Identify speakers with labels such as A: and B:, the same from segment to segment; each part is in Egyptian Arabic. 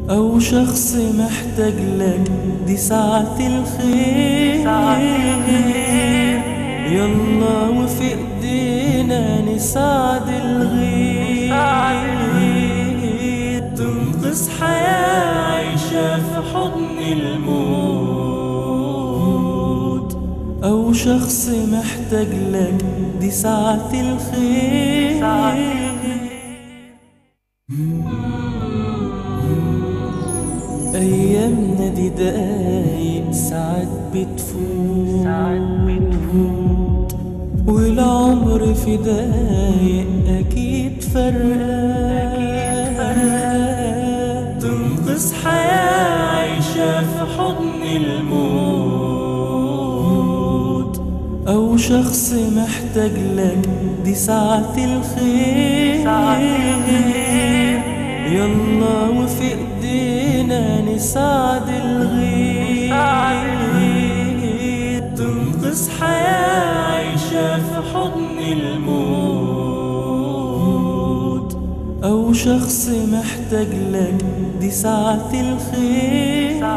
A: أو شخص محتاج لك دي ساعة الخير يلا وفي ايدينا نساعد الغير تنقذ حياة عايشة في حضن الموت أو شخص محتاج لك دي ساعة الخير أيامنا دي دقايق ساعات بتفوت والعمر في دقايق أكيد فرقان تنقذ حياة عايشة في حضن الموت أو شخص محتاج لك دي ساعة الخير يلا وفي ايدينا نساعد الغير تنقذ حياة عايشة في حضن الموت أو شخص محتاج لك دي ساعة الخير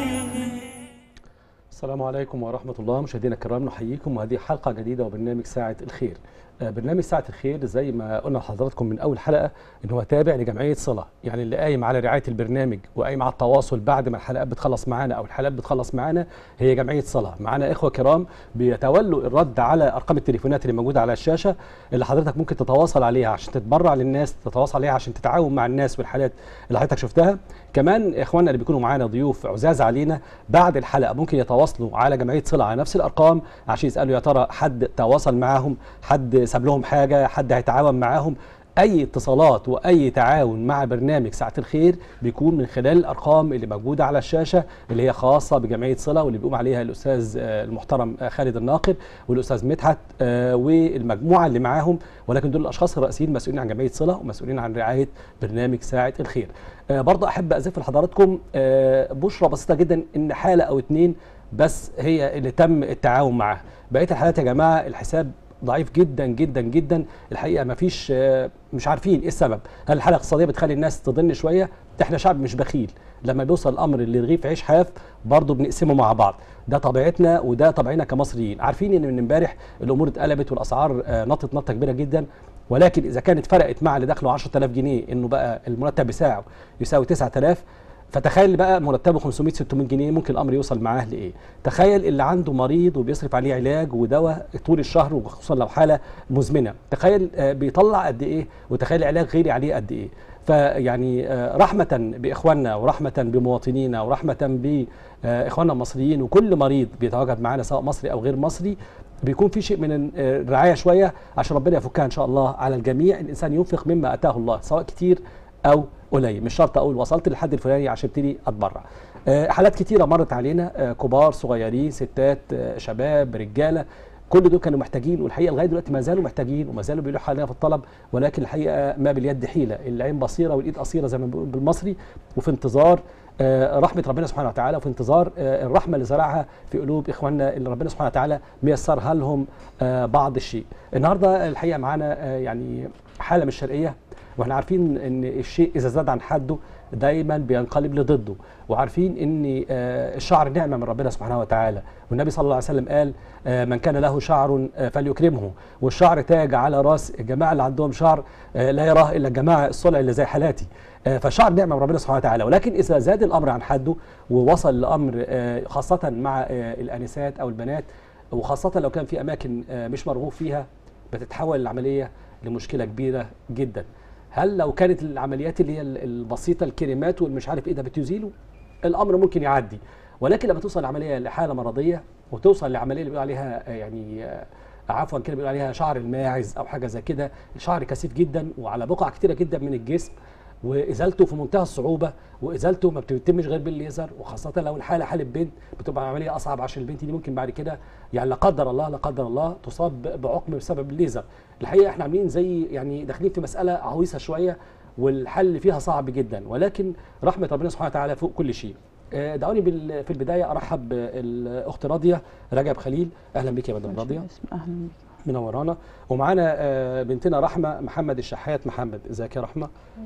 B: السلام عليكم ورحمة الله مشاهدينا الكرام نحييكم وهذه حلقة جديدة وبرنامج ساعة الخير آه، برنامج ساعة الخير زي ما قلنا لحضراتكم من أول حلقة إن هو تابع لجمعية صلة يعني اللي قايم على رعاية البرنامج وقايم على التواصل بعد ما الحلقات بتخلص معانا أو الحلقات بتخلص معانا هي جمعية صلة معانا إخوة كرام بيتولوا الرد على أرقام التليفونات اللي موجودة على الشاشة اللي حضرتك ممكن تتواصل عليها عشان تتبرع للناس تتواصل عليها عشان تتعاون مع الناس والحالات اللي حضرتك شفتها كمان اخواننا اللي بيكونوا معانا ضيوف عزاز علينا بعد الحلقه ممكن يتواصلوا على جمعيه صله على نفس الارقام عشان يسالوا يا ترى حد تواصل معاهم حد ساب لهم حاجه حد هيتعاون معاهم اي اتصالات واي تعاون مع برنامج ساعه الخير بيكون من خلال الارقام اللي موجوده على الشاشه اللي هي خاصه بجمعيه صله واللي بيقوم عليها الاستاذ آه، المحترم آه، خالد الناقد والاستاذ مدحت آه، والمجموعه اللي معاهم ولكن دول الاشخاص الرئيسيين مسؤولين عن جمعيه صله ومسؤولين عن رعايه برنامج ساعه الخير آه، برضه احب ازف لحضراتكم آه، بشرى بسيطه جدا ان حاله او اتنين بس هي اللي تم التعاون معاها بقيه الحالات يا جماعه الحساب ضعيف جدا جدا جدا الحقيقه ما فيش مش عارفين ايه السبب هل الحاله الاقتصاديه بتخلي الناس تضن شويه احنا شعب مش بخيل لما بيوصل الامر اللي رغيف عيش حاف برضه بنقسمه مع بعض ده طبيعتنا وده طبيعنا كمصريين عارفين ان من امبارح الامور اتقلبت والاسعار آه، نطت نطه كبيره جدا ولكن اذا كانت فرقت مع اللي دخله 10000 جنيه انه بقى المرتب بتاعه يساوي 9000 فتخيل بقى مرتبه 500 600 جنيه ممكن الامر يوصل معاه لايه تخيل اللي عنده مريض وبيصرف عليه علاج ودواء طول الشهر وخصوصا لو حاله مزمنه تخيل آه، بيطلع قد ايه وتخيل العلاج غيري عليه قد ايه فيعني آه، رحمة بإخواننا ورحمة بمواطنينا ورحمة بإخواننا المصريين وكل مريض بيتواجد معانا سواء مصري أو غير مصري بيكون في شيء من آه، الرعاية شوية عشان ربنا يفكها إن شاء الله على الجميع الإنسان ينفق مما أتاه الله سواء كتير أو قليل مش شرط أقول وصلت للحد الفلاني عشان ابتدي أتبرع آه، حالات كتيرة مرت علينا آه، كبار صغيرين ستات آه، شباب رجالة كل دول كانوا محتاجين والحقيقه لغايه دلوقتي ما زالوا محتاجين وما زالوا بيلوحوا علينا في الطلب ولكن الحقيقه ما باليد حيله العين بصيره والايد قصيره زي ما بنقول بالمصري وفي انتظار آه، رحمه ربنا سبحانه وتعالى وفي انتظار آه، الرحمه اللي زرعها في قلوب اخواننا اللي ربنا سبحانه وتعالى ميسرها لهم آه، بعض الشيء. النهارده الحقيقه معانا آه، يعني حاله من الشرقيه واحنا عارفين ان الشيء اذا زاد عن حده دايما بينقلب لضده وعارفين ان آه، الشعر نعمه من ربنا سبحانه وتعالى والنبي صلى الله عليه وسلم قال آه، من كان له شعر آه، فليكرمه والشعر تاج على راس الجماعه اللي عندهم شعر آه، لا يراه الا الجماعه الصلع اللي زي حالاتي آه، فالشعر نعمه من ربنا سبحانه وتعالى ولكن اذا زاد الامر عن حده ووصل لامر آه، خاصه مع آه، الانسات او البنات وخاصه لو كان في اماكن آه، مش مرغوب فيها بتتحول العمليه لمشكله كبيره جدا هل لو كانت العمليات اللي هي ال- البسيطه الكريمات والمش عارف ايه ده بتزيله الامر ممكن يعدي ولكن لما توصل العمليه لحاله مرضيه وتوصل لعمليه اللي بيقول عليها آه، يعني آه، عفوا كده بيقول عليها شعر الماعز او حاجه زي كده شعر كثيف جدا وعلى بقع كتيره جدا من الجسم وازالته في منتهى الصعوبه وازالته ما بتتمش غير بالليزر وخاصه لو الحاله حاله بنت بتبقى عمليه اصعب عشان البنت دي ممكن بعد كده يعني لا قدر الله لا قدر الله تصاب بعقم بسبب الليزر الحقيقه احنا عاملين زي يعني داخلين في مساله عويصه شويه والحل فيها صعب جدا ولكن رحمه ربنا سبحانه وتعالى فوق كل شيء آه، دعوني بال- في البدايه ارحب بالاخت راضيه رجب خليل اهلا بك يا مدام راضيه
C: اسم اهلا بك
B: منورانا ومعانا آه، بنتنا رحمه محمد الشحات محمد ازيك يا رحمه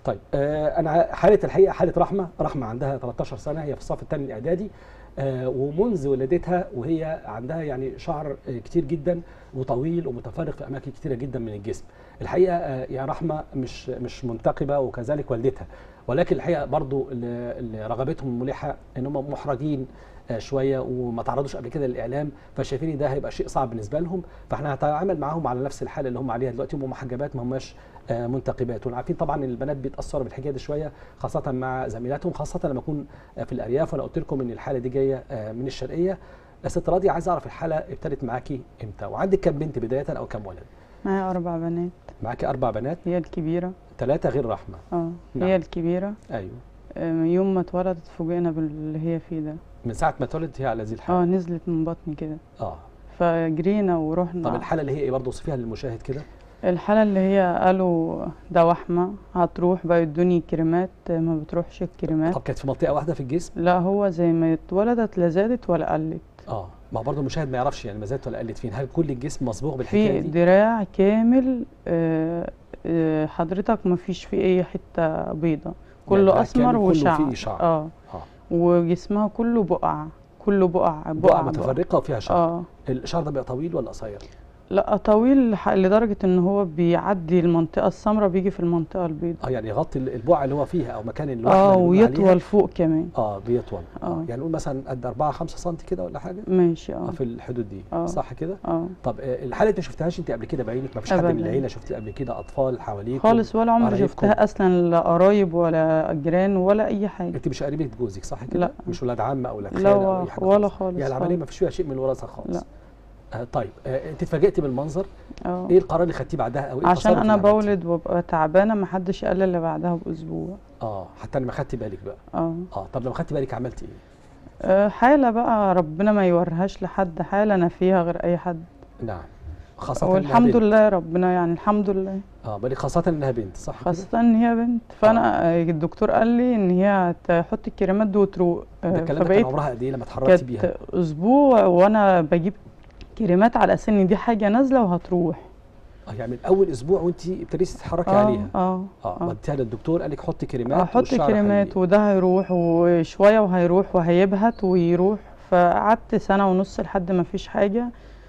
B: طيب آه انا حاله الحقيقه حاله رحمه رحمه عندها 13 سنه هي في الصف الثاني الاعدادي آه ومنذ ولادتها وهي عندها يعني شعر آه كتير جدا وطويل ومتفرق في اماكن كتيره جدا من الجسم الحقيقه آه يا رحمه مش مش منتقبه وكذلك والدتها ولكن الحقيقه برضو اللي اللي رغبتهم ملحه ان هم محرجين آه، شويه وما تعرضوش قبل كده للاعلام فشايفين إن ده هيبقى شيء صعب بالنسبه لهم فاحنا هنتعامل معاهم على نفس الحاله اللي هم عليها دلوقتي هم محجبات ما هماش آه، منتقبات وعارفين طبعا ان البنات بيتاثروا بالحكايه دي شويه خاصه مع زميلاتهم خاصه لما يكون آه، في الارياف وانا قلت لكم ان الحاله دي جايه آه، من الشرقيه ست راضي عايز اعرف الحاله ابتدت معاكي امتى وعندك كام بنت بدايه او كام ولد
C: معايا أربع بنات
B: معاكي اربع بنات
C: هي الكبيرة
B: ثلاثه غير رحمه
C: اه
B: نعم.
C: هي الكبيرة
B: ايوه
C: آه، يوم ما اتولدت فوجئنا باللي هي فيه ده
B: من ساعه ما اتولدت هي على هذه الحاله
C: اه نزلت من بطني كده
B: اه
C: فجرينا
B: طب
C: ورحنا
B: الحاله اللي هي ايه برضه وصفيها للمشاهد كده
C: الحالة اللي هي قالوا ده وحمة هتروح بقى يدوني كريمات آه، ما بتروحش الكريمات
B: طب كانت في منطقه واحده في الجسم
C: لا هو زي ما اتولدت لا زادت ولا قلت
B: اه ما هو برضه المشاهد ما يعرفش يعني ما زادت ولا قلت فين هل كل الجسم مصبوغ بالحكايه
C: في
B: دي
C: دراع كامل آه، آه، حضرتك ما فيش فيه اي حتة بيضة كله
B: دراع
C: اسمر
B: كامل كله
C: وشعر
B: فيه شعر.
C: اه
B: اه
C: وجسمها كله بقع كله بقع
B: بقع
C: بقع
B: متفرقه وفيها شعر
C: اه
B: الشعر ده بيبقى طويل ولا قصير
C: لا طويل ح- لدرجة ان هو بيعدي المنطقة السمراء بيجي في المنطقة البيضاء
B: اه يعني يغطي ال- البقعه اللي هو فيها او مكان الوحمه
C: اه
B: اللي بنقول عليها.
C: ويطول فوق كمان
B: اه بيطول اه
C: آه.
B: يعني نقول مثلا قد 4 5 سم كده ولا حاجه
C: ماشي
B: اه
C: اه
B: في الحدود دي
C: آه.
B: صح كده
C: اه
B: طب آه، الحاله دي ما شفتهاش انت قبل كده بعينك ما فيش حد من
C: أبداً.
B: العيله شفتيه قبل كده اطفال حواليك
C: خالص ولا عمري
B: قرايبكم؟
C: شفتها اصلا لا قرايب ولا جيران ولا اي حاجة
B: انت مش قريبه جوزك صح كده
C: لا.
B: مش ولاد عم او ولاد
C: لا
B: خاله او اي
C: و-
B: حاجه
C: ولا
B: خالص.
C: خالص
B: يعني العمليه
C: خالص.
B: ما فيش فيها شيء من الوراثه خالص
C: لا.
B: آه طيب آه انت اتفاجئتي بالمنظر
C: اه
B: ايه القرار اللي خدتيه بعدها او ايه
C: عشان
B: التصرف
C: انا
B: اللي عملتيه؟
C: بولد وابقى تعبانة محدش قال لي الا بعدها باسبوع
B: اه حتى انا ما خدتي بالك بقى
C: اه
B: اه طب لما خدتي بالك عملتي ايه
C: آه، حالة بقى ربنا ما يوريهاش لحد حالة انا فيها غير اي حد
B: نعم خاصه إنها
C: والحمد
B: بنت.
C: لله ربنا يعني الحمد لله
B: اه بالك خاصه انها بنت صح كده
C: خاصة ان هي بنت فانا آه، الدكتور قال لي ان هي تحط الكريمات دي وتروق
B: ده
C: آه،
B: الكلام ده كان
C: فبقيت
B: عمرها قد ايه لما اتحركتي بيها
C: كانت اسبوع وانا بجيب كريمات على اساس ان دي حاجة نازلة وهتروح
B: اه يعني من اول اسبوع وانت ابتديتي تتحركي
C: اه
B: عليها
C: اه
B: اه
C: اه
B: وديتيها للدكتور قال لك حطي كريمات
C: احط
B: والشعر
C: كريمات
B: هي-
C: وده هيروح وشوية وهيروح وهيبهت ويروح فقعدت سنة ونص لحد ما فيش حاجة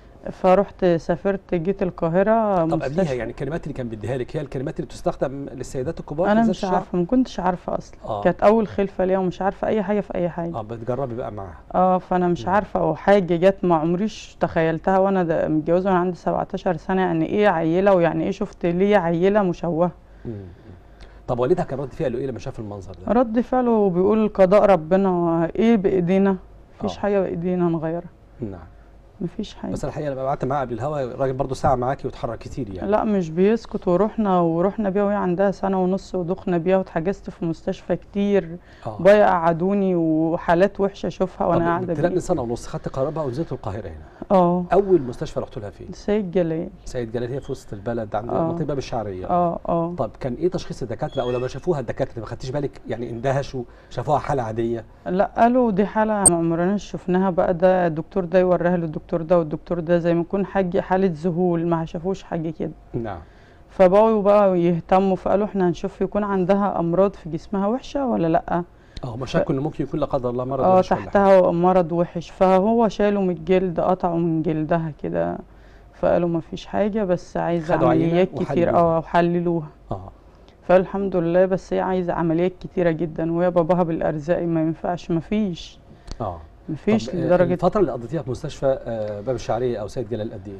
C: فرحت سافرت جيت القاهرة
B: طب قبليها
C: مستشفى
B: يعني الكلمات اللي كان بيديها لك هي الكلمات اللي بتستخدم للسيدات الكبار
C: انا
B: في
C: مش
B: الشعر؟
C: عارفة ما كنتش عارفة اصلا
B: آه.
C: كانت اول خلفة ليا ومش عارفة اي حاجة في اي حاجة
B: اه بتجربي بقى معاها
C: اه فانا مش
B: مم.
C: عارفه او حاجه جت ما عمريش تخيلتها وانا ده متجوزه وانا عندي 17 سنه يعني ايه عيله ويعني ايه شفت ليه عيله مشوهه
B: مم. طب والدها كان رد فعله ايه لما شاف المنظر ده؟
C: رد فعله بيقول قضاء ربنا ايه بايدينا مفيش
B: آه.
C: حاجه بايدينا نغيرها
B: نعم
C: مفيش حاجه
B: بس الحقيقه لما قعدت معاها قبل الهوا الراجل برضه ساعه معاكي واتحرك كتير يعني
C: لا مش بيسكت ورحنا ورحنا بيها وهي عندها سنه ونص ودخنا بيها واتحجزت في مستشفى كتير
B: اه
C: بقى قعدوني وحالات وحشه اشوفها وانا
B: طب
C: قاعده
B: ابتداء من
C: بيها
B: سنه ونص خدت قرار بقى ونزلت القاهره هنا
C: اه
B: اول مستشفى رحت لها فين؟
C: سيد جلال
B: سيد جلال هي في وسط البلد عند
C: آه.
B: منطقه باب الشعريه
C: اه اه
B: طب كان ايه تشخيص الدكاتره او لما شافوها الدكاتره ما خدتيش بالك يعني اندهشوا شافوها حاله عاديه
C: لا قالوا دي حالة ما عمرناش شفناها بقى ده الدكتور ده يوريها للدكتور ده والدكتور ده زي ما يكون حاجة حالة ذهول ما شافوش حاجة كده
B: نعم
C: فبقوا بقى يهتموا فقالوا احنا هنشوف يكون عندها أمراض في جسمها وحشة ولا لأ
B: اه هم شكوا ان ممكن يكون لا قدر الله مرض
C: اه
B: وحش ولا حاجة.
C: تحتها مرض وحش فهو شالوا من الجلد قطعوا من جلدها كده فقالوا ما فيش حاجة بس عايزة
B: خدوا عينة
C: عمليات كتير
B: وحللوها.
C: اه وحللوها
B: اه
C: فالحمد لله بس هي عايزة عمليات كتيرة جدا وهي باباها بالأرزاق ما ينفعش ما فيش
B: اه
C: ما فيش
B: طب، آه،
C: لدرجة
B: الفتره اللي قضيتيها في مستشفى آه، باب الشعريه او سيد جلال قد ايه؟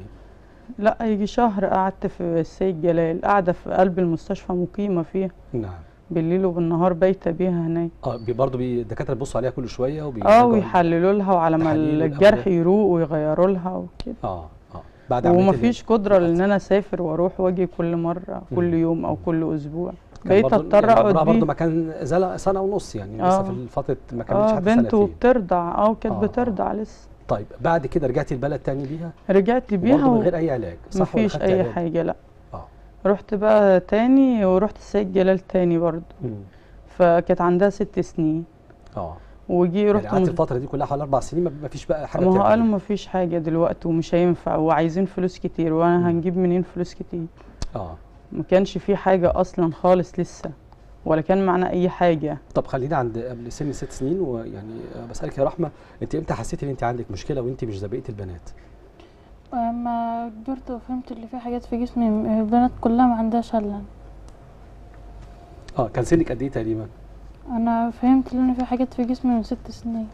C: لا يجي شهر قعدت في السيد جلال قاعدة في قلب المستشفى مقيمة فيها
B: نعم
C: بالليل وبالنهار بايتة بيها هناك
B: اه بي- برضه بي- الدكاتره بيبصوا عليها كل شويه
C: اه
B: وبيراجعوا-
C: ويحللوا لها وعلى ما
B: تحاليل
C: الجرح
B: والأمراض.
C: يروق ويغيروا لها وكده
B: اه اه بعد عملية
C: ومفيش
B: ال-
C: قدرة
B: القطع.
C: ان انا اسافر واروح واجي كل مرة كل
B: مم.
C: يوم او كل اسبوع
B: كان
C: بقيت
B: برضه-
C: اضطر
B: يعني
C: اقعد
B: عمرها برضه
C: بيه
B: ما كان زل سنه ونص يعني
C: آه.
B: لسه في فتره ما كملتش
C: اه
B: حتى
C: بنت
B: سنتين
C: وبترضع اه كانت
B: آه، آه.
C: بترضع لسه
B: طيب بعد كده رجعتي البلد تاني بيها
C: رجعت بيها
B: برضه من
C: و...
B: غير اي علاج صح ولا
C: مفيش
B: خدتي
C: اي
B: علاج؟
C: حاجة لا
B: اه
C: رحت بقى تاني ورحت السيد جلال تاني برضه
B: مم.
C: فكانت عندها ست سنين
B: اه
C: وجي
B: يعني
C: رحت
B: قعدت
C: مس-
B: الفتره دي كلها حوالي اربع سنين ما ما فيش بقى حاجه
C: ما هو
B: بتعمل
C: قالوا
B: إيه؟
C: ما فيش حاجة دلوقتي ومش هينفع وعايزين فلوس كتير وانا
B: مم.
C: هنجيب منين فلوس كتير
B: اه
C: ما كانش في حاجة اصلا خالص لسه ولا كان معنا اي حاجه
B: طب خلينا عند قبل سن ست سنين ويعني آه، بسالك يا رحمه انت امتى حسيتي ان انت عندك مشكله وانت مش زي بقيه البنات
D: لما كبرت وفهمت اللي في حاجات في جسمي م- البنات كلها ما عندهاش هلا
B: اه كان سنك قد ايه تقريبا
D: انا فهمت ان في حاجات في جسمي من ست سنين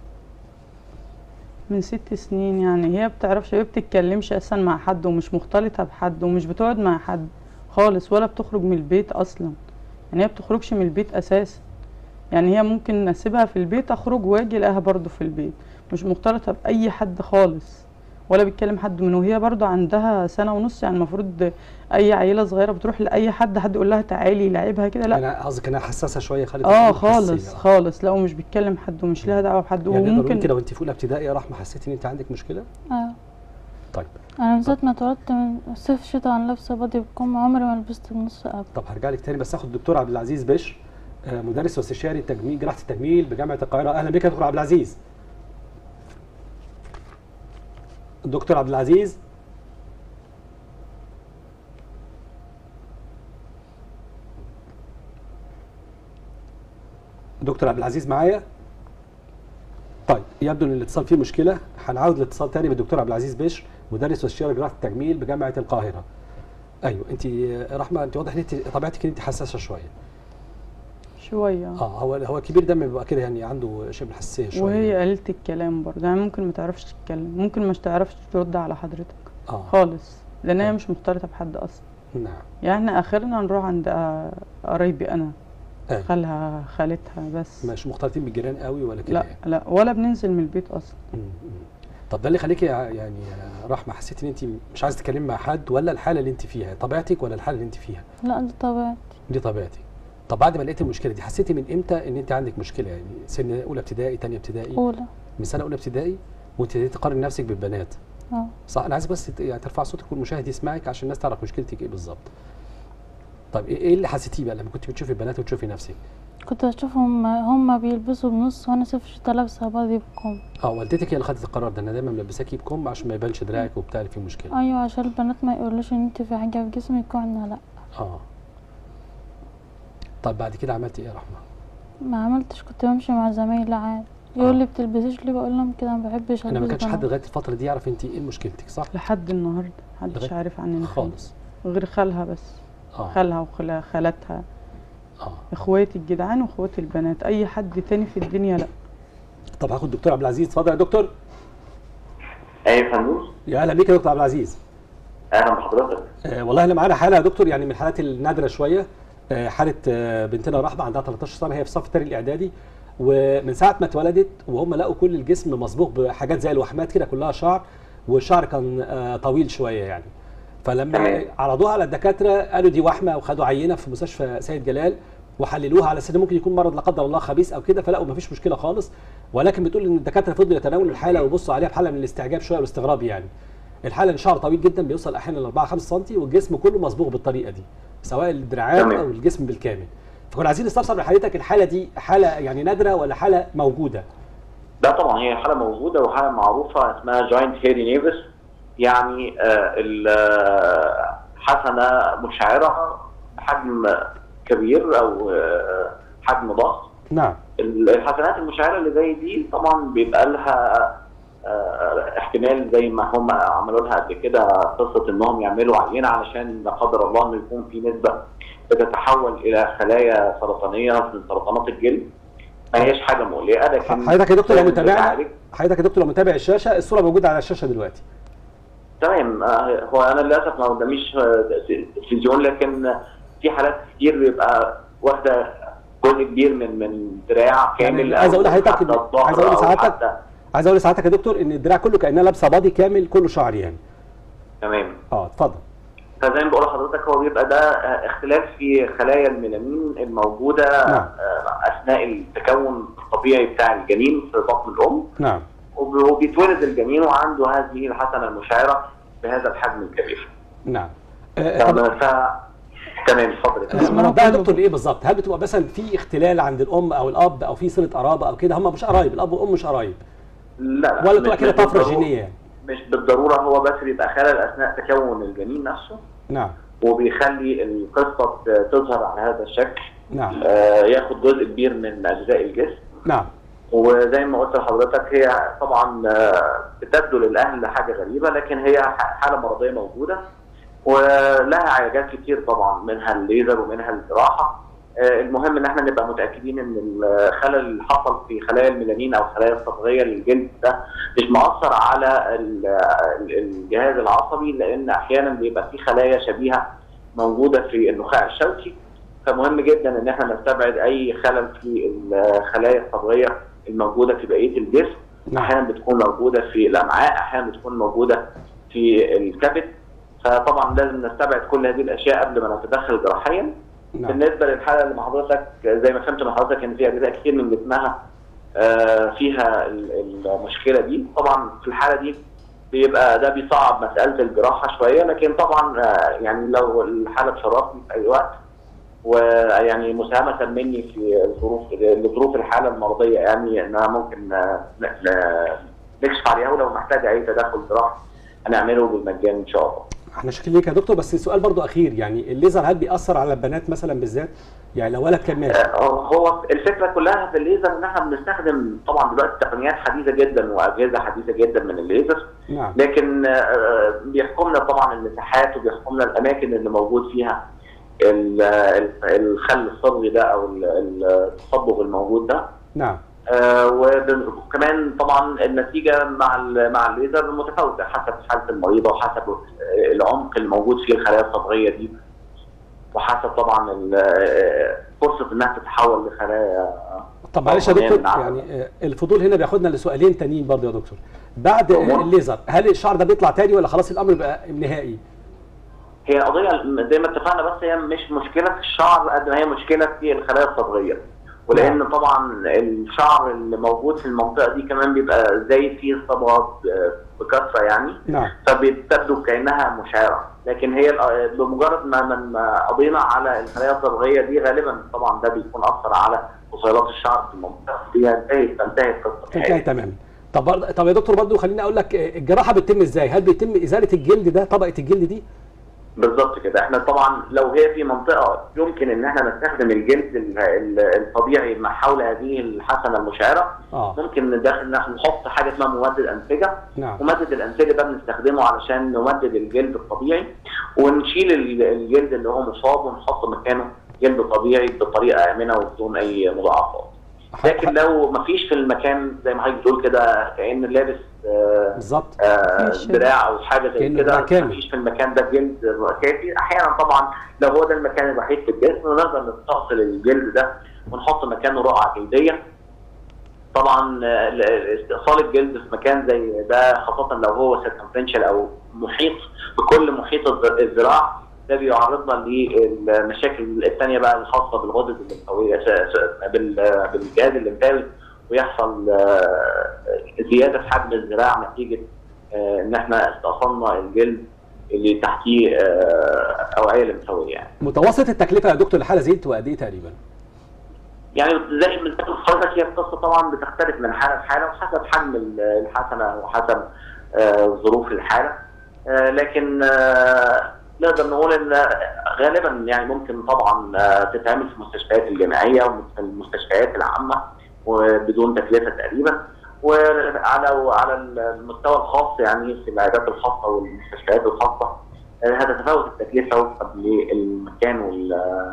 C: من ست سنين يعني هي بتعرفش هي بتتكلمش اصلا مع حد ومش مختلطه بحد ومش بتقعد مع حد خالص ولا بتخرج من البيت اصلا يعني هي بتخرجش من البيت اساسا يعني هي ممكن اسيبها في البيت اخرج واجي الاقيها برضو في البيت مش مختلطه باي حد خالص ولا بتكلم حد منه وهي برضو عندها سنه ونص يعني المفروض اي عيله صغيره بتروح لاي حد حد يقول لها تعالي لعبها كده لا
B: انا قصدك انها حساسه شويه خالد
C: اه
B: بتقول حساسية.
C: خالص خالص لا ومش بتكلم حد ومش لها دعوه بحد
B: يعني نقدر نقول
C: وممكن
B: كده وانت في اولى ابتدائي يا رحمه حسيتي ان انت عندك مشكله
D: اه
B: طيب
D: انا من ساعه ما اتولدت من صيف شتاء انا لابسه بادي بكم عمري ما لبست بنص اب
B: طب هرجع لك تاني بس اخد الدكتور عبد العزيز بشر آه، مدرس واستشاري التجميل جراحه التجميل بجامعه القاهره اهلا بك يا دكتور عبد العزيز الدكتور عبد العزيز دكتور عبد العزيز معايا طيب يبدو ان الاتصال فيه مشكله هنعاود الاتصال تاني بالدكتور عبد العزيز بشر مدرس واستشاري جراحه التجميل بجامعه القاهره ايوه انت رحمه انت واضح ان انت طبيعتك ان انت حساسه شويه
C: شويه
B: اه هو هو كبير دم بيبقى كده يعني عنده شيء من الحساسيه شويه
C: وهي قليلة الكلام برضه يعني ممكن ما تعرفش تتكلم ممكن مش تعرفش ترد على حضرتك
B: اه
C: خالص لان هي
B: آه.
C: مش مختلطة بحد اصلا
B: نعم
C: يعني احنا اخرنا نروح عند آه، قرايبي انا
B: آه.
C: خالها خالتها بس
B: مش مختلطين بالجيران قوي ولا كده
C: لا
B: يعني.
C: لا ولا بننزل من البيت اصلا
B: مم، مم. طب ده اللي خليكي يعني يا رحمه حسيتي ان انت مش عايزه تتكلمي مع حد ولا الحاله اللي انت فيها طبيعتك ولا الحاله اللي انت فيها
D: لا دي طبيعتي
B: دي طبيعتك طب بعد ما لقيت المشكله دي حسيتي من امتى ان انت عندك مشكله يعني سن اولى ابتدائي ثانيه ابتدائي
D: اولى
B: من سنه اولى ابتدائي وانت ابتديتي تقارن نفسك بالبنات
D: اه
B: صح انا عايزك بس ت- يعني ترفع صوتك والمشاهد يسمعك عشان الناس تعرف مشكلتك ايه بالظبط طب ايه إيه اللي حسيتيه بقى لما كنت بتشوفي البنات وتشوفي نفسك
D: كنت اشوفهم هم بيلبسوا بنص وانا صيف شتاء لابسه بادي بكم
B: اه والدتك هي اللي خدت القرار ده انا دايما ملبساكي بكم عشان ما يبانش دراعك وبتاع اللي فيه مشكله
D: ايوه عشان البنات ما يقولوش ان انت في حاجه في جسمك وانا لا
B: اه طب بعد كده عملتي ايه يا رحمه
D: ما عملتش كنت بمشي مع زمايلي عادي يقول لي بتلبسيش ليه بقول لهم كده ما بحبش
B: انا ما
D: البس
B: كانش حد
D: بنات.
B: لغايه الفتره دي يعرف انت ايه مشكلتك صح
C: لحد النهارده محدش
B: لغاية-
C: عارف عننا حاجة
B: خالص
C: غير خالها بس
B: اه
C: خالها وخالاتها
B: اه
C: اخواتي الجدعان واخواتي البنات اي حد تاني في الدنيا لا
B: طب هاخد الدكتور عبد العزيز اتفضل يا دكتور
E: اي فندم
B: يا اهلا بيك يا دكتور عبد العزيز
E: اهلا بحضرتك
B: آه والله انا معانا حاله يا دكتور يعني من الحالات النادره شويه آه حاله آه بنتنا رحمه عندها 13 سنه هي في صف الثاني الاعدادي ومن ساعه ما اتولدت وهم لقوا كل الجسم مصبوغ بحاجات زي الوحمات كده كلها شعر والشعر كان آه طويل شويه يعني فلما
E: تمام.
B: عرضوها على الدكاتره قالوا دي وحمه وخدوا عينه في مستشفى سيد جلال وحللوها على اساس إن ممكن يكون مرض لا قدر الله خبيث او كده فلقوا مفيش مشكله خالص ولكن بتقول ان الدكاتره فضلوا يتناولوا الحاله ويبصوا عليها بحاله من الاستعجاب شويه والاستغراب يعني الحاله ان شعر طويل جدا بيوصل احيانا ل 4 5 سم والجسم كله مصبوغ بالطريقه دي سواء الدراعات
E: تمام.
B: او الجسم بالكامل فكنا عايزين نستفسر من حضرتك الحاله دي حاله يعني نادره ولا حاله موجوده
E: لا طبعا هي حاله موجوده وحاله معروفه اسمها جاينت هيري نيفس يعني آه، ال- آه، حسنه مشعره بحجم كبير او آه، حجم ضخم
B: نعم
E: الحسنات المشعره اللي زي دي طبعا بيبقى لها آه، احتمال زي ما هم عملوا لها قبل كده قصه انهم يعملوا عينه علشان لا قدر الله انه يكون في نسبه بتتحول الى خلايا سرطانيه من سرطانات الجلد ما هيش حاجه مقلقه لكن
B: حضرتك يا دكتور لو
E: لازم
B: متابعنا
E: تتعالج.
B: حضرتك يا دكتور لو متابع الشاشه الصوره موجوده على الشاشه دلوقتي
E: تمام آه، هو انا للاسف ما قداميش آه، تلفزيون لكن في حالات كتير بيبقى واخده جزء كبير من من دراع كامل
B: يعني عايز
E: أو
B: اقول لحضرتك
E: حتى
B: إن-
E: الظهر
B: عايز أقول
E: أو
B: لسعادتك
E: حتى-
B: عايز اقول لسعادتك يا دكتور ان الدراع كله كانها لابسه بادي كامل كله شعر يعني
E: تمام
B: اه اتفضل
E: فزي ما بقول لحضرتك هو بيبقى ده آه، اختلاف في خلايا الميلانين الموجوده
B: نعم.
E: آه، اثناء التكون الطبيعي بتاع الجنين في بطن الام
B: نعم
E: وب- وبيتولد الجنين وعنده هذه الحسنه المشعره بهذا الحجم الكبير.
B: نعم آه طب
E: ف تمام اتفضل يا فندم.
B: آه، موضوع يا دكتور ايه بالظبط؟ هل بتبقى مثلا في اختلال عند الام او الاب او في صله قرابه او كده هم مش قرايب الاب والام مش قرايب
E: لا لا
B: ولا
E: مش-
B: تبقى كده
E: مش
B: طفره
E: بالضرورة-
B: جينيه يعني
E: مش بالضروره هو بس بيبقى خلل اثناء تكون الجنين نفسه
B: نعم
E: وبيخلي القصه ت- تظهر على هذا الشكل
B: نعم
E: آه، ياخد جزء كبير من اجزاء الجسم
B: نعم
E: وزي ما قلت لحضرتك هي طبعا آه، بتبدو للاهل حاجه غريبه لكن هي ح- حاله مرضيه موجوده ولها علاجات كتير طبعا منها الليزر ومنها الجراحه آه، المهم ان احنا نبقى متاكدين ان الخلل اللي حصل في خلايا الميلانين او الخلايا الصبغيه للجلد ده مش مؤثر على ال- ال- الجهاز العصبي لان احيانا بيبقى في خلايا شبيهه موجوده في النخاع الشوكي فمهم جدا ان احنا نستبعد اي خلل في الخلايا الصبغيه الموجوده في بقيه الجسم
B: نعم
E: احيانا بتكون موجوده في الامعاء احيانا بتكون موجوده في الكبد فطبعا لازم نستبعد كل هذه الاشياء قبل ما نتدخل جراحيا
B: نعم
E: بالنسبه للحاله اللي مع حضرتك زي ما فهمت من حضرتك ان في اجزاء كتير من جسمها آه، فيها ال- المشكله دي طبعا في الحاله دي بيبقى ده بيصعب مساله الجراحه شويه لكن طبعا آه، يعني لو الحاله تشرفني في اي وقت ويعني مساهمه مني في الظروف لظروف الحاله المرضيه يعني انها ممكن آه، ن- ن- نكشف عليها ولو محتاجه اي تدخل جراحي هنعمله بالمجان ان شاء الله.
B: احنا شاكرين ليك يا دكتور بس سؤال برضو اخير يعني الليزر هل بيأثر على البنات مثلا بالذات يعني لو ولد كان ماشي
E: آه، هو الفكره كلها في الليزر ان احنا بنستخدم طبعا دلوقتي تقنيات حديثه جدا واجهزه حديثه جدا من الليزر
B: نعم
E: لكن آه، بيحكمنا طبعا المساحات وبيحكمنا الاماكن اللي موجود فيها ال- ال- الخل الصبغي ده او ال- ال- التصبغ الموجود ده
B: نعم
E: آه، وب- وكمان طبعا النتيجه مع ال- مع الليزر متفاوته حسب حاله المريضه وحسب آه، العمق الموجود فيه الخلايا الصبغيه دي وحسب طبعا ال- آه، فرصه انها تتحول لخلايا
B: طب معلش يا
E: طبعاً
B: دكتور
E: نعم.
B: يعني آه، الفضول هنا بياخدنا لسؤالين تانيين برضو يا دكتور بعد آه،
E: أمور.
B: الليزر هل الشعر ده بيطلع تاني ولا خلاص الامر بقى نهائي
E: هي قضيه زي ما اتفقنا بس هي مش مشكله في الشعر قد ما هي مشكله في الخلايا الصبغيه ولان طبعا الشعر اللي موجود في المنطقه دي كمان بيبقى زايد فيه الصبغات آه، بكثره يعني
B: نعم
E: فبتبدو كانها مشعره لكن هي ال- بمجرد ما من ما قضينا على الخلايا الصبغيه دي غالبا طبعا ده بيكون اثر على بصيلات الشعر في المنطقه دي انتهت تنتهي القصه
B: انتهى
E: نهائياً.
B: تماما طب برضه طب يا دكتور برضه خليني اقول لك آه، الجراحه بتتم ازاي هل بيتم ازاله الجلد ده طبقه الجلد دي
E: بالظبط كده احنا طبعا لو هي في منطقه يمكن ان احنا نستخدم الجلد ال- ال- الطبيعي مع حول هذه الحسنه المشعره
B: اه
E: ممكن ندخل نحط حاجه اسمها ممدد انسجه
B: نعم
E: ممدد الانسجه ده بنستخدمه علشان نمدد الجلد الطبيعي ونشيل ال- الجلد اللي هو مصاب ونحط مكانه جلد طبيعي بطريقه امنه وبدون اي مضاعفات لكن لو مفيش في المكان زي ما حضرتك بتقول كده كان لابس آه،
B: بالظبط
E: آه،
C: ماشي.
E: دراع او حاجه زي
B: كأنه دراع
E: كده
B: كامل.
E: مفيش في المكان ده جلد كافي احيانا طبعا لو هو ده المكان الوحيد في الجسم نقدر نستأصل الجلد ده ونحط مكانه رقعه جلديه طبعا آه، ال- استئصال الجلد في مكان زي ده خاصه لو هو سيركمفرنشال او محيط بكل محيط الذ- الذراع ده بيعرضنا للمشاكل الثانيه بقى الخاصه بالغدد الليمفاويه س- س- بال- بالجهاز الليمفاوي ويحصل آه، زياده في حجم الذراع نتيجه آه، ان احنا استأصلنا الجلد اللي تحتيه آه، اوعيه لمفاويه يعني.
B: متوسط التكلفه يا دكتور الحاله زي بتبقى قد ايه تقريبا
E: يعني زي ما انت حضرتك هي القصه طبعا بتختلف من حاله لحاله وحسب حجم ال- الحسنه وحسب آه، ظروف الحاله آه، لكن آه، نقدر نقول ان غالبا يعني ممكن طبعا آه، تتعمل في المستشفيات الجامعيه وفي المستشفيات العامه وبدون تكلفه تقريبا وعلى على المستوى الخاص يعني في العيادات الخاصه والمستشفيات الخاصه آه، هتتفاوت التكلفه وفقا للمكان وال-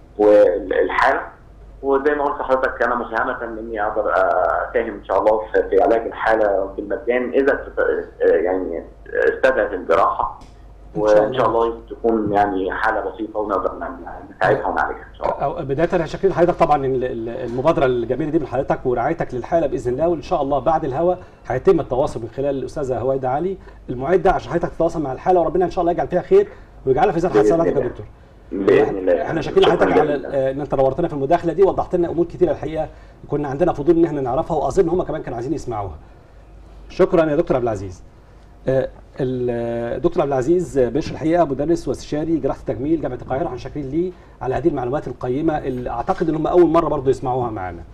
E: والحاله وزي ما قلت لحضرتك انا مساهمه اني اقدر اساهم ان شاء الله في في علاج الحاله بالمجان اذا تت- يعني استدعت الجراحه
B: إن شاء
E: وان شاء
B: الله.
E: الله تكون يعني حاله بسيطه ونقدر نساعدها ونعالجها ان شاء الله.
B: أو بدايه انا شاكرين لحضرتك طبعا ال- ال- المبادره الجميله دي من حضرتك ورعايتك للحاله باذن الله وان شاء الله بعد الهوا هيتم التواصل من خلال الاستاذه هويدا علي المعده عشان حضرتك تتواصل مع الحاله وربنا ان شاء الله يجعل فيها خير ويجعلها في ذات
E: بإذن
B: حسناتك يا
E: الله.
B: دكتور
E: باذن الله
B: احنا شاكرين
E: شكراً
B: لحضرتك على
E: جزيلاً.
B: آه، ان انت نورتنا في المداخله دي وضحت لنا امور كتيره الحقيقه كنا عندنا فضول ان احنا نعرفها واظن هم كمان كانوا عايزين يسمعوها شكرا يا دكتور عبد العزيز آه، الدكتور عبد العزيز بشر الحقيقه مدرس واستشاري جراحه التجميل جامعه القاهره احنا شاكرين ليه على هذه المعلومات القيمه اللي اعتقد ان هم اول مره برضه يسمعوها معانا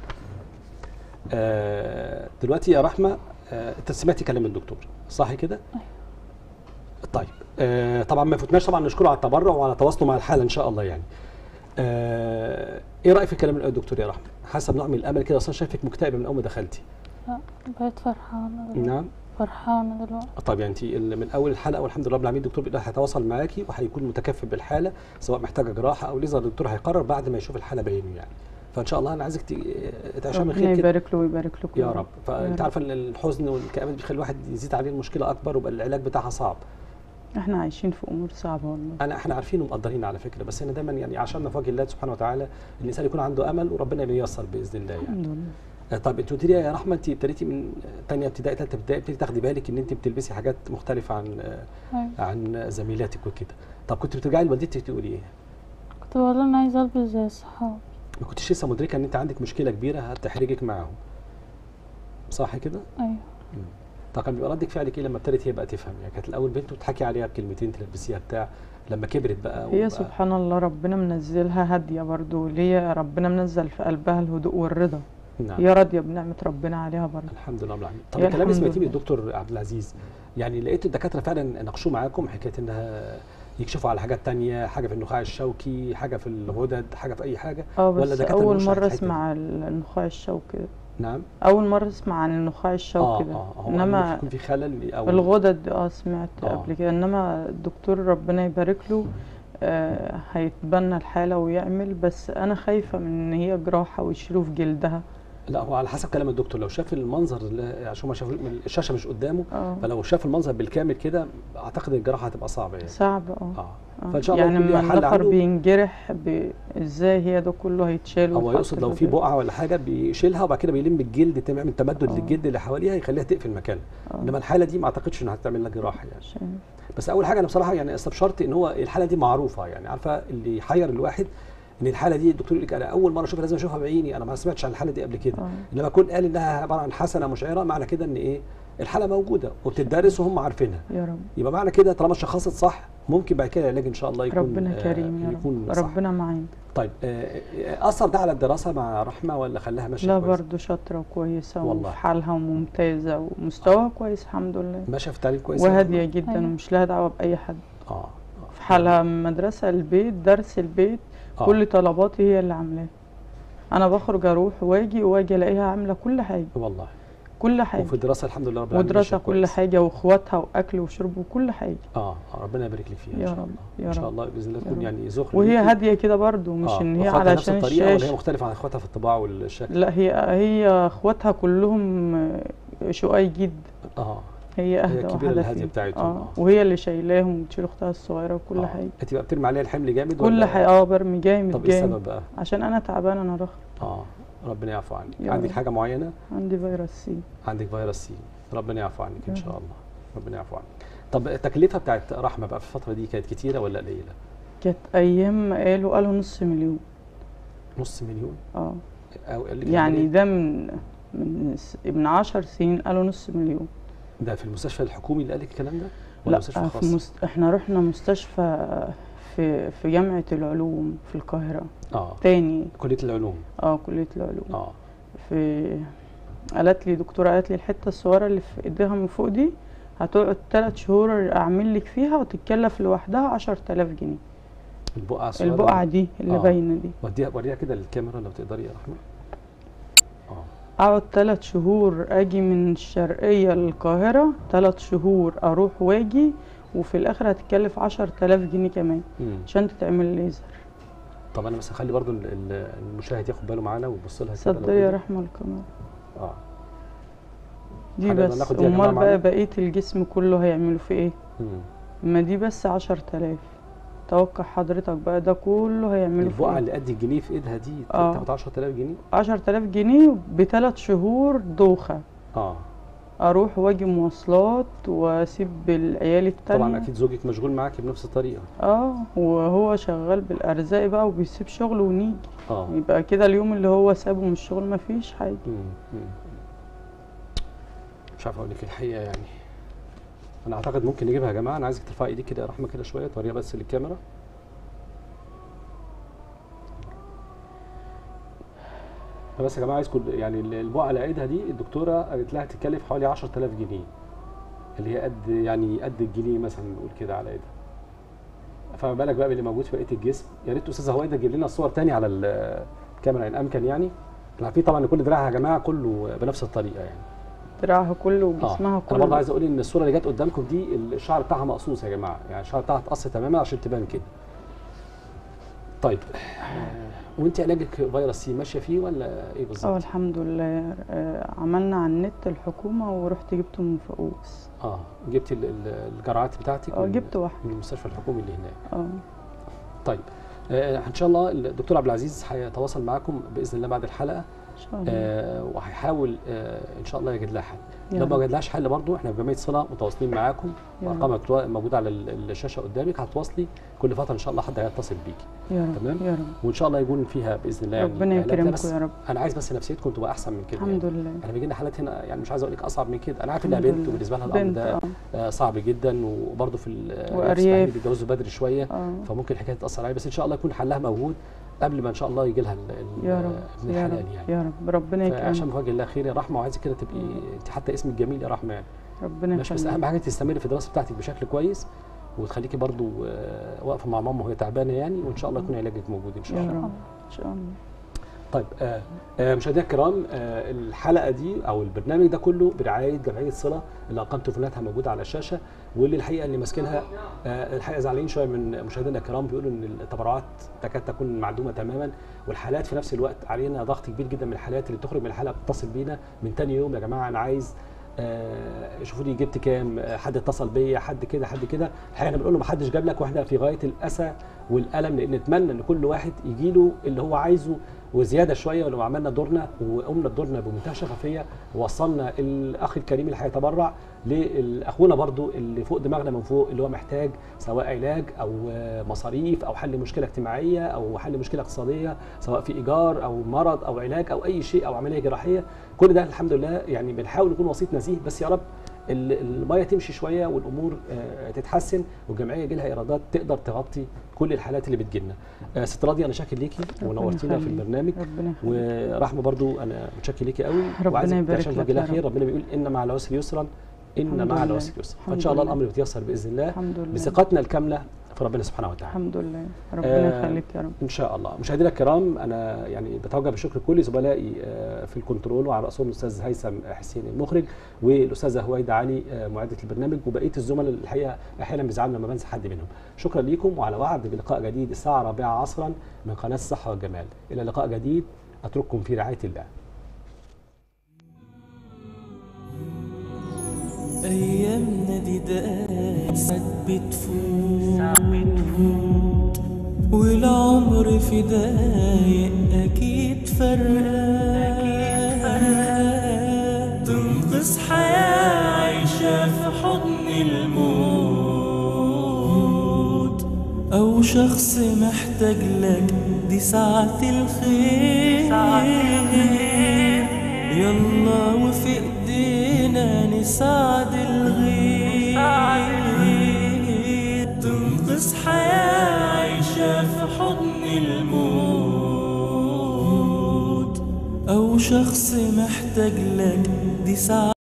B: آه، دلوقتي يا رحمه آه، انت سمعتي كلام الدكتور صح كده طيب آه، طبعا ما يفوتناش طبعا نشكره على التبرع وعلى تواصله مع الحاله ان شاء الله يعني آه ايه رايك في الكلام اللي قاله الدكتور يا رحمه حسب نوع من الامل كده اصلا شايفك مكتئبه من اول ما دخلتي
D: بقيت فرحانة دلوقتي
B: نعم
D: فرحانة دلوقتي
B: طيب يعني انت ال- من اول الحلقه والحمد لله رب العالمين الدكتور بيقدر هيتواصل معاكي وهيكون متكفل بالحاله سواء محتاجه جراحه او ليزر الدكتور هيقرر بعد ما يشوف الحاله بعينه يعني فان شاء الله انا عايزك ت- تعيشها من
C: ربنا
B: خير كده
C: يبارك له ويبارك لكم
B: يا رب فانت
C: يا
B: عارفه ان الحزن والكآبه بيخلي الواحد يزيد عليه المشكله اكبر ويبقى العلاج بتاعها صعب
C: احنا عايشين في امور صعبه والله
B: انا احنا عارفين ومقدرين على فكره بس انا دايما يعني عشان في وجه الله سبحانه وتعالى الانسان يكون عنده امل وربنا بييسر باذن الله يعني
C: الحمد لله
B: آه، طب انت قلت لي يا رحمه انت ابتديتي من ثانيه ابتدائي ثالثه ابتدائي ابتديتي تاخدي بالك ان انت بتلبسي حاجات مختلفه عن آه،
D: أيوة.
B: عن زميلاتك وكده طب كنت بترجعي لوالدتك تقولي ايه؟
D: كنت بقول انا عايزة البس زي الصحاب
B: ما كنتش لسه مدركه ان انت عندك مشكله كبيره هتحرجك معاهم صح كده؟
D: ايوه
B: طب كان بيبقى ردك فعلك ايه لما ابتدت هي بقى تفهم يعني كانت الاول بنت وتحكي عليها بكلمتين تلبسيها بتاع لما كبرت بقى
C: هي
B: وبقى-
C: سبحان الله ربنا منزلها هاديه برضو ليه ربنا منزل في قلبها الهدوء والرضا
B: نعم
C: هي راضيه بنعمه ربنا عليها برضو
B: الحمد لله رب العالمين طب
C: يا
B: الكلام اللي
C: الحمد
B: سمعتيه من
C: لله.
B: الدكتور عبد العزيز يعني لقيت الدكاتره فعلا ناقشوا معاكم حكايه انها يكشفوا على حاجات تانية حاجه في النخاع الشوكي حاجه في الغدد حاجه في اي حاجه
C: اه
B: ولا
C: بس
B: دكاترة
C: اول
B: ملوش
C: مره
B: في الحتة دي؟
C: اسمع ال- النخاع الشوكي ده
B: نعم
C: اول مره اسمع عن النخاع
B: اه
C: الشوكي ده
B: اه هو
C: انما
B: يكون في خلل او
C: الغدد اه سمعت
B: آه.
C: قبل كده انما الدكتور ربنا يبارك له آه هيتبنى الحاله ويعمل بس انا خايفه من ان هي جراحه ويشيلوا في جلدها
B: لا هو على حسب كلام الدكتور لو شاف المنظر اللي- عشان ما شاف الشاشه مش قدامه
C: اه
B: فلو شاف المنظر بالكامل كده اعتقد الجراحه هتبقى صعبه يعني
C: صعب اه
B: اه
C: آه.
B: فان شاء الله
C: يعني
B: يكون ليها
C: لما
B: حل
C: النفر
B: عنده.
C: بينجرح ب... ازاي هي ده كله هيتشال
B: هو
C: ويتحط
B: يقصد لو في
C: في-
B: بقعه ولا حاجه بيشيلها وبعد كده بيلم الجلد تعمل تمدد
C: آه.
B: للجلد اللي حواليها يخليها تقفل مكانها
C: آه.
B: انما الحاله دي ما اعتقدش انها هتعمل لها جراحه يعني
C: عشان
B: بس اول حاجه انا بصراحه يعني استبشرت ان هو الحاله دي معروفه يعني عارفه اللي يحير الواحد ان الحاله دي الدكتور يقول لك انا اول مره اشوفها لازم اشوفها بعيني انا ما سمعتش عن الحاله دي قبل كده
C: آه.
B: انما يكون قال انها عباره عن حسنه مشعره معنى كده ان ايه الحاله موجوده وبتدرس وهم عارفينها
C: يا رب
B: يبقى معنى كده طالما شخصت صح ممكن بعد كده العلاج ان شاء الله يكون
C: ربنا
B: آه،
C: كريم يا
B: يكون
C: رب
B: صح.
C: ربنا معانا
B: طيب آه، آه، اثر ده على الدراسه مع رحمه ولا خلاها ماشيه
C: لا
B: كويس؟
C: برضو شاطرة وكويسة
B: والله.
C: وفي حالها وممتازة ومستواها كويس الحمد لله
B: ماشيه في التعليم كويس
C: وهادية جدا
D: أيوة.
C: ومش لها دعوة بأي حد
B: اه آه.
C: في حالها مدرسة البيت درس البيت
B: آه.
C: كل طلباتي هي اللي عاملاها أنا بخرج أروح وأجي وأجي ألاقيها عاملة كل حاجة
B: والله
C: كل حاجة
B: وفي الدراسه الحمد لله رب العالمين
C: ودراسة
B: ماشية
C: كل
B: كويس.
C: حاجة وإخواتها وأكل وشرب وكل حاجة
B: اه آه، ربنا يبارك لك فيها ان
C: يا
B: شاء
C: رب،
B: الله
C: يا
B: ان شاء
C: رب.
B: الله باذن الله
C: يا
B: تكون
C: رب.
B: يعني ذخر
C: وهي
B: ليكي.
C: هادية كده برضو مش
B: آه،
C: إن هي
B: وأخواتها نفس
C: علشان
B: الطريقه ولا هي
C: الشاشة
B: مختلفه عن اخواتها في الطباع والشكل
C: لا هي هي إخواتها كلهم شقاي جد
B: اه
C: هي اهدى
B: الكبيرة
C: واحده
B: الهادية
C: فيهم.
B: بتاعتهم،
C: اه
B: آه.
C: وهي اللي شايلاهم وتشيل اختها الصغيره وكل
B: آه.
C: حاجه
B: انت بقى بترمي عليها الحمل جامد
C: كل
B: ولا-
C: حاجه اه برمي جامد
B: طب ايه
C: جامد
B: السبب بقى؟
C: عشان انا تعبانه انا رخر
B: اه ربنا يعفو عنك
C: يا
B: عندك
C: رب.
B: حاجه معينه
C: عندي فيروس سي
B: عندك فيروس سي ربنا يعفو عنك ان
C: يا
B: شاء
C: رب.
B: الله ربنا يعفو عنك طب التكلفه بتاعت رحمه بقى في الفتره دي كانت كتيره ولا قليله؟
C: كانت ايام قالوا قالوا نص مليون
B: نص مليون
C: اه
B: او قال لك
C: يعني
B: العملية
C: ده من من س- من عشر سنين قالوا نص مليون
B: ده في المستشفى الحكومي اللي قال لك الكلام ده؟ ولا
C: لا
B: مستشفى
C: في
B: خاص؟
C: مست... احنا رحنا مستشفى في في جامعه العلوم في القاهره
B: اه
C: تاني
B: كليه العلوم
C: اه كليه العلوم
B: اه
C: في قالت لي دكتورة قالت لي الحتة الصغيرة اللي في ايديها من فوق دي هتقعد تلات شهور اعمل لك فيها وتتكلف لوحدها عشر تلاف جنيه
B: البقعه الصغيرة
C: البقعة
B: دي.
C: دي اللي
B: آه.
C: باينة دي
B: وديها وريها كده للكاميرا لو تقدري يا رحمه اه
C: اقعد تلات شهور اجي من الشرقية للقاهرة تلات شهور اروح واجي وفي الاخر هتكلف عشر تلاف جنيه كمان
B: مم.
C: عشان تتعمل ليزر
B: طب انا بس اخلي برضو ال- ال- المشاهد ياخد باله معانا ويبص لها كده لو
C: صدق يا
B: كده.
C: رحمة القمر
B: اه
C: دي
B: هنقدر
C: بس
B: ناخد دي يا جماعة
C: امال
B: معانا؟
C: بقى بقية الجسم كله هيعملوا في ايه
B: مم.
C: ما دي بس عشر تلاف توقع حضرتك بقى ده كله هيعملوا في
B: البقعه
C: ايه
B: اللي قد الجنيه في ايدها دي
C: آه.
B: تاخد 10000 جنيه
C: عشر تلاف جنيه بثلاث شهور دوخة
B: اه
C: أروح وأجي مواصلات وأسيب العيال التانية
B: طبعا اكيد زوجك مشغول معاكي بنفس الطريقه
C: اه وهو شغال بالأرزاق بقى وبيسيب شغل ونيجي
B: اه
C: يبقى كده اليوم اللي هو سابه من الشغل مفيش حاجة
B: مم. مم. مش عارف اقول لك الحقيقه يعني انا اعتقد ممكن نجيبها يا جماعه انا عايزك ترفعي ايديك كده يا رحمه كده شويه توريها بس للكاميرا أنا بس يا جماعه عايزكم يعني البقعه على ايدها دي الدكتوره قالت لها تكلف حوالي 10000 جنيه اللي هي قد يعني قد الجنيه مثلا نقول كده على ايدها فما بالك بقى باللي موجود في بقيه الجسم يا ريت استاذه هويدا تجيب لنا صور تاني على ال- الكاميرا ان امكن يعني احنا عارفين طبعا ان كل دراعها يا جماعه كله بنفس الطريقه يعني
C: دراعها كله
B: اه
C: وجسمها
B: انا
C: كله
B: برضه عايز اقول ان الصوره اللي جت قدامكم دي الشعر بتاعها مقصوص يا جماعه يعني الشعر بتاعها اتقص تماما عشان تبان كده طيب آه، وانت علاجك فيروس سي ماشيه فيه ولا ايه
C: اه
B: بالظبط؟
C: الحمد لله آه، عملنا على النت الحكومة ورحت جبته من فؤوس
B: اه جبت ال- ال- الجرعات بتاعتك
C: اه
B: من-
C: جبت واحد
B: من المستشفى الحكومي اللي هناك
C: اه
B: طيب آه ان شاء الله الدكتور عبد العزيز هيتواصل معاكم باذن الله بعد الحلقه
C: ان شاء الله
B: آه وهيحاول آه ان شاء الله يجد لها حل
C: يا
B: لو ما
C: رب.
B: وجدلهاش حل برضه احنا في جمعيه صله متواصلين معاكم
C: يا
B: وارقام
C: رب.
B: مكتوبة- موجوده على ال- الشاشه قدامك هتواصلي كل فتره ان شاء الله حد هيتصل بيكي
C: يا رب
B: تمام.
C: يا رب
B: وان شاء الله يكون فيها باذن الله يعني
C: ربنا
B: علاج ده،
C: يكرمكم
B: بس
C: يا رب
B: انا عايز بس نفسيتكم تبقى احسن من كده
C: الحمد
B: يعني.
C: لله
B: انا بيجي لنا حالات هنا يعني مش عايز اقول لك اصعب من كده انا عارف انها
C: الحمد
B: بنت
C: لله.
B: وبالنسبه لها الامر
C: بنت
B: ده
C: اه
B: آه، صعب جدا وبرضه في ال-
C: وأرياف.
B: الإسماعيلي بيتجوزوا بدري شويه
C: اه
B: فممكن الحكايه تاثر عليها بس ان شاء الله يكون حلها موجود قبل ما ان شاء الله يجي لها ال- ال-
C: يا رب
B: ابن
C: يا
B: الحلال
C: رب
B: يعني
C: يا رب ربنا
B: فعشان
C: يكرمك
B: بوجه الله خير يا رحمه وعايزك كده تبقي انت حتى اسمك جميل يا رحمه يعني
C: ربنا
B: ماشي بس
C: يخليك
B: اهم حاجه تستمري في الدراسه بتاعتك بشكل كويس وتخليكي برضو آه، واقفه مع ماما وهي تعبانه يعني وان شاء الله يكون علاجك موجود ان شاء
C: يا
B: الله
C: رب ان شاء الله
B: طيب آه، آه، مشاهدينا الكرام آه، الحلقه دي او البرنامج ده كله برعايه جمعيه صله اللي ارقام تليفوناتها موجوده على الشاشه واللي الحقيقه اللي ماسكينها آه، الحقيقه زعلانين شويه من مشاهدينا الكرام بيقولوا ان التبرعات تكاد تكون معدومه تماما والحالات في نفس الوقت علينا ضغط كبير جدا من الحالات اللي بتخرج من الحلقه بتتصل بينا من تاني يوم يا جماعه انا عايز آه، شوفوا لي جبت كام آه، حد اتصل بيا حد كده حد كده الحقيقه انا بنقول له ما حدش جاب لك واحنا في غايه الاسى والالم لان نتمنى ان كل واحد يجي له اللي هو عايزه وزياده شويه ولو عملنا دورنا وقمنا بدورنا بمنتهى الشفافيه ووصلنا الاخ الكريم اللي هيتبرع لاخونا برضو اللي فوق دماغنا من فوق اللي هو محتاج سواء علاج او آه، مصاريف او حل مشكله اجتماعيه او حل مشكله اقتصاديه سواء في ايجار او مرض او علاج او اي شيء او عمليه جراحيه كل ده الحمد لله يعني بنحاول نكون وسيط نزيه بس يا رب ال- الميه تمشي شويه والامور آه، تتحسن والجمعيه يجي لها ايرادات تقدر تغطي كل الحالات اللي بتجيلنا. آه، ست راضيه انا شاكر ليكي
C: ربنا
B: ونورتينا في
C: يخليك.
B: البرنامج
C: ربنا يخليك
B: ورحمه برضو انا متشكر ليكي قوي
C: ربنا
B: وعايزك
C: يبارك
B: عشان
C: لك
B: توجه لها
C: يا
B: خير
C: رب.
B: ربنا بيقول ان مع العسر يسرا ان
C: الحمد
B: مع
C: لله.
B: العسر يسرا فان
C: الحمد
B: شاء الله
C: لله.
B: الامر بيتيسر باذن الله
C: الحمد لله
B: بثقتنا الكامله في ربنا سبحانه وتعالى.
C: الحمد لله ربنا
B: آه،
C: يخليك يا رب
B: ان شاء الله مشاهدينا الكرام انا يعني بتوجه بالشكر لكل زملائي آه، في الكنترول وعلى راسهم الاستاذ هيثم حسين المخرج والاستاذه هويدا علي آه، معده البرنامج وبقيه الزملاء اللي الحقيقه احيانا بيزعلوا لما بنسى حد منهم شكرا ليكم وعلى وعد بلقاء جديد الساعه 4 عصرا من قناه الصحه والجمال الى لقاء جديد اترككم في رعايه الله
A: أيامنا دي دقايق ساعات بتفوت والعمر في دقايق أكيد فرقان تنقذ حياة عايشة في حضن الموت أو شخص محتاج لك دي ساعة الخير يلا وفي ايدينا نساعد الغير تنقذ حياة عايشة في حضن الموت أو شخص محتاج لك دي ساعة